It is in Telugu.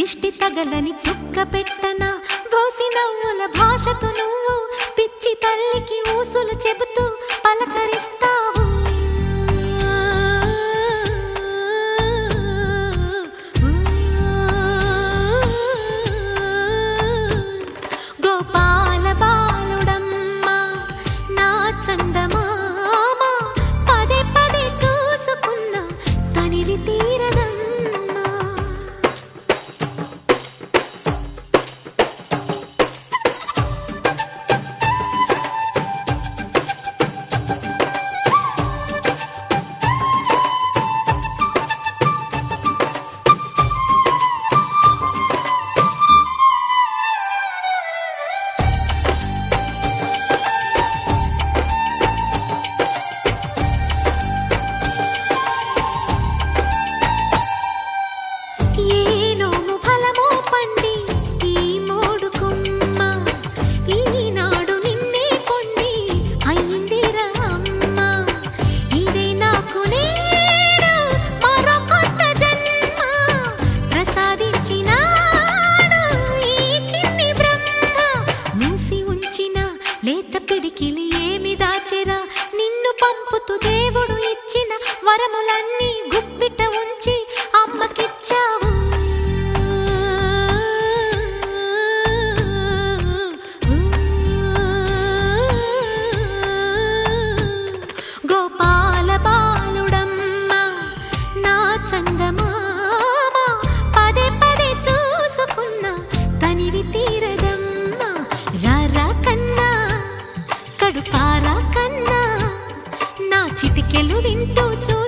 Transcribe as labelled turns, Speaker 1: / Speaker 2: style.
Speaker 1: దిష్టి తగలని చుక్క పెట్టన బోసి నవ్వుల భాషతో నువ్వు పిచ్చి తల్లికి ఊసులు చెబుతూ పలకరిస్తావు గోపాల బాలుడమ్మ నా చందమామ పదే పదే చూసుకున్న తనిరి తీరదమ్మా ఏ నోము ఫలమో పండి ఈ మోడు కొమ్మ ఈనాడు నిన్నే కొండి అయిందిరా అమ్మ ఇదే నాకు నేడు మరో కొత్త జన్మ ప్రసాదించినాడు ఈ చిన్ని బ్రహ్మ మూసి ఉంచిన లేత పిడికిలి ఏమి దాచెరా నిన్ను పంపుతూ దేవుడు ఇచ్చిన వరములన్నీ గుప్పిట ఉంచి అమ్మకిచ్చావు గోపాల బాలుడమ్మ నా చందమామ పదే పదే చూసుకున్న తనివి తీరదమ్మ రారా కన్నా కడుపారా కన్నా నా చిటికెలు వింటూ చూ